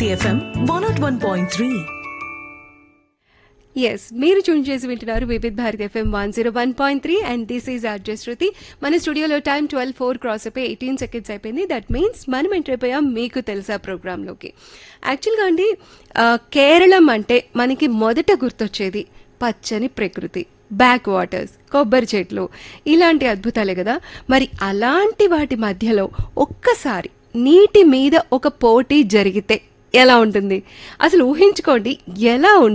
Bharati FM one nought one point three S మీరు tune చేసి వింటున్నారు Vividh Bharat FM one zero one point three and this is RJ Shruti మన స్టూడియోలో time twelve four cross అయిపోయి eighteen seconds అయిపోయింది that means మనం enter అయిపోయాం మీకు తెలుసా ప్రోగ్రాంలోకి యాక్చువల్గా అండి ఆ, కేరళం అంటే మనకి మొదట గుర్తొచ్చేది పచ్చని ప్రకృతి బ్యాక్ వాటర్స్ కొబ్బరి చెట్లు ఇలాంటి అద్భుతాలే కదా మరి అలాంటి వాటి మధ్యలో ఒక్కసారి నీటి మీద ఒక పోటీ జరిగితే ఎలా ఉంటుంది అసలు ఊహించుకోండి ఎలా ఉంటుంది